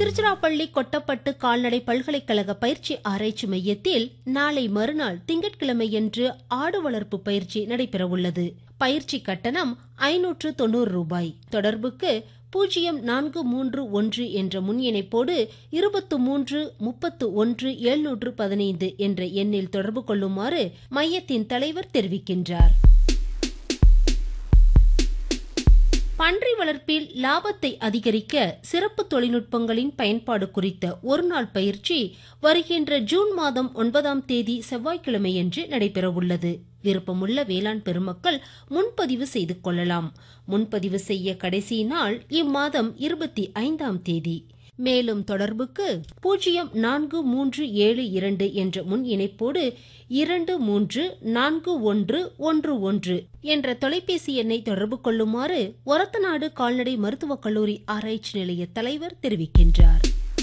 திருச்சிராப்பள்ளி கொட்டப்பட்டு கால்நடை பல்கலைக்கழக பயிற்சி ஆராய்ச்சி மையத்தில் நாளை மறுநாள் திங்கட்கிழமையன்று ஆடு வளர்ப்பு பயிற்சி நடைபெறவுள்ளது பயிற்சி கட்டணம் ஐநூற்று தொண்ணூறு ரூபாய் தொடர்புக்கு பூஜ்ஜியம் நான்கு மூன்று ஒன்று என்ற முன் இணைப்போடு இருபத்து மூன்று முப்பத்து ஒன்று எழுநூற்று பதினைந்து என்ற எண்ணில் தொடர்பு கொள்ளுமாறு மையத்தின் தலைவர் தெரிவிக்கின்றார் பன்றி வளர்ப்பில் லாபத்தை அதிகரிக்க சிறப்பு தொழில்நுட்பங்களின் பயன்பாடு குறித்த ஒருநாள் பயிற்சி வருகின்ற ஜூன் மாதம் ஒன்பதாம் தேதி செவ்வாய்க்கிழமையன்று நடைபெறவுள்ளது விருப்பமுள்ள வேளாண் பெருமக்கள் முன்பதிவு செய்து கொள்ளலாம் முன்பதிவு செய்ய கடைசி நாள் இம்மாதம் இருபத்தி ஐந்தாம் தேதி மேலும் தொடர்புக்கு பூஜ்ஜியம் நான்கு மூன்று ஏழு இரண்டு என்ற முன் இணைப்போடு இரண்டு மூன்று நான்கு ஒன்று ஒன்று ஒன்று என்ற தொலைபேசி எண்ணை தொடர்பு கொள்ளுமாறு ஒரத்தநாடு கால்நடை மருத்துவக் கல்லூரி ஆராய்ச்சி நிலைய தலைவர் தெரிவிக்கின்றார்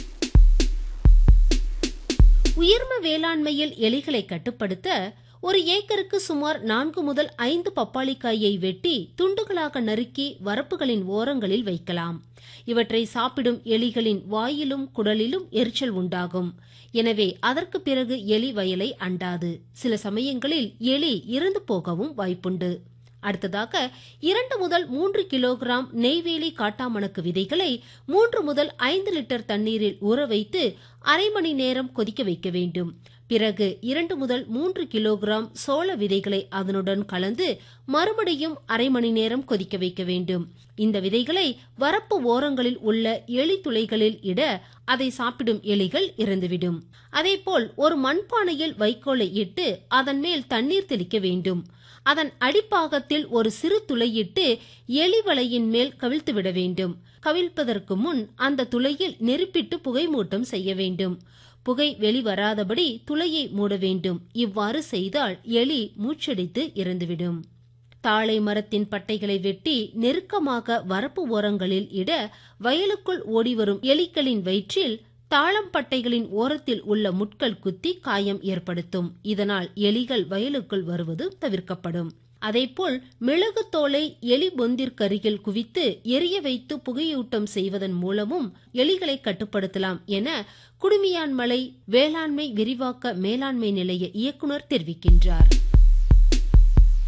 உயர்ம வேளாண்மையில் எலிகளை கட்டுப்படுத்த ஒரு ஏக்கருக்கு சுமார் நான்கு முதல் ஐந்து பப்பாளிக்காயை வெட்டி துண்டுகளாக நறுக்கி வரப்புகளின் ஓரங்களில் வைக்கலாம் இவற்றை சாப்பிடும் எலிகளின் வாயிலும் குடலிலும் எரிச்சல் உண்டாகும் எனவே அதற்கு பிறகு எலி வயலை அண்டாது சில சமயங்களில் எலி இறந்து போகவும் வாய்ப்புண்டு அடுத்ததாக இரண்டு முதல் மூன்று கிலோகிராம் நெய்வேலி காட்டாமணக்கு விதைகளை மூன்று முதல் ஐந்து லிட்டர் தண்ணீரில் ஊற வைத்து அரை மணி நேரம் கொதிக்க வைக்க வேண்டும் பிறகு இரண்டு முதல் மூன்று கிலோகிராம் சோள விதைகளை அதனுடன் கலந்து மறுபடியும் அரை மணி நேரம் கொதிக்க வைக்க வேண்டும் இந்த விதைகளை வரப்பு ஓரங்களில் உள்ள எலி துளைகளில் இட அதை சாப்பிடும் எலிகள் இறந்துவிடும் அதேபோல் ஒரு மண்பானையில் வைக்கோலை இட்டு அதன் மேல் தண்ணீர் தெளிக்க வேண்டும் அதன் அடிப்பாகத்தில் ஒரு சிறு துளையிட்டு எலி வலையின் மேல் கவிழ்த்து விட வேண்டும் கவிழ்ப்பதற்கு முன் அந்த துளையில் நெருப்பிட்டு புகைமூட்டம் செய்ய வேண்டும் புகை வெளிவராதபடி துளையை மூட வேண்டும் இவ்வாறு செய்தால் எலி மூச்சடித்து இறந்துவிடும் தாழை மரத்தின் பட்டைகளை வெட்டி நெருக்கமாக வரப்பு ஓரங்களில் இட வயலுக்குள் ஓடிவரும் எலிகளின் வயிற்றில் தாளம் பட்டைகளின் ஓரத்தில் உள்ள முட்கள் குத்தி காயம் ஏற்படுத்தும் இதனால் எலிகள் வயலுக்குள் வருவது தவிர்க்கப்படும் அதேபோல் மிளகு தோலை எலி பொந்திற்கருகில் குவித்து எரிய வைத்து புகையூட்டம் செய்வதன் மூலமும் எலிகளை கட்டுப்படுத்தலாம் என குடுமியான்மலை வேளாண்மை விரிவாக்க மேலாண்மை நிலைய இயக்குநர் தெரிவிக்கின்றார்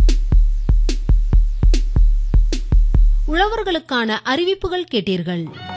உழவர்களுக்கான அறிவிப்புகள் கேட்டீர்கள்